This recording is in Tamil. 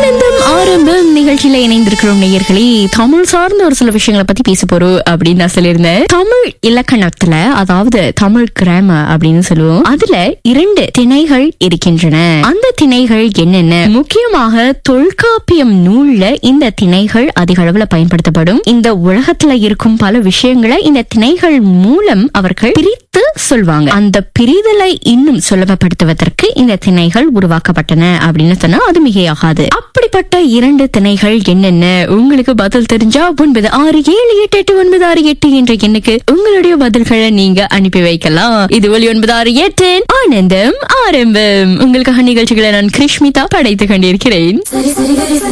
ஆனந்தம் ஆரம்பம் நிகழ்ச்சியில இணைந்திருக்கிறோம் நேயர்களே தமிழ் சார்ந்த ஒரு சில விஷயங்களை பத்தி பேச போறோம் அப்படின்னு நான் சொல்லியிருந்தேன் தமிழ் இலக்கணத்துல அதாவது தமிழ் கிராம அப்படின்னு சொல்லுவோம் அதுல இரண்டு திணைகள் இருக்கின்றன அந்த திணைகள் என்னென்ன முக்கியமாக தொல்காப்பியம் நூல்ல இந்த திணைகள் அதிக அளவுல பயன்படுத்தப்படும் இந்த உலகத்துல இருக்கும் பல விஷயங்களை இந்த திணைகள் மூலம் அவர்கள் பிரித்து சொல்வாங்க அந்த பிரிதலை இன்னும் சுலபப்படுத்துவதற்கு இந்த திணைகள் உருவாக்கப்பட்டன அப்படின்னு சொன்னா அது மிகையாகாது அப்படிப்பட்ட இரண்டு திணைகள் என்னென்ன உங்களுக்கு பதில் தெரிஞ்சா ஒன்பது ஆறு ஏழு எட்டு எட்டு ஒன்பது ஆறு எட்டு என்ற எண்ணுக்கு உங்களுடைய பதில்களை நீங்க அனுப்பி வைக்கலாம் இது ஒலி ஒன்பது ஆறு எட்டு ஆனந்தம் ஆரம்பம் உங்களுக்காக நிகழ்ச்சிகளை நான் கிருஷ்மிதா படைத்துக் கொண்டிருக்கிறேன்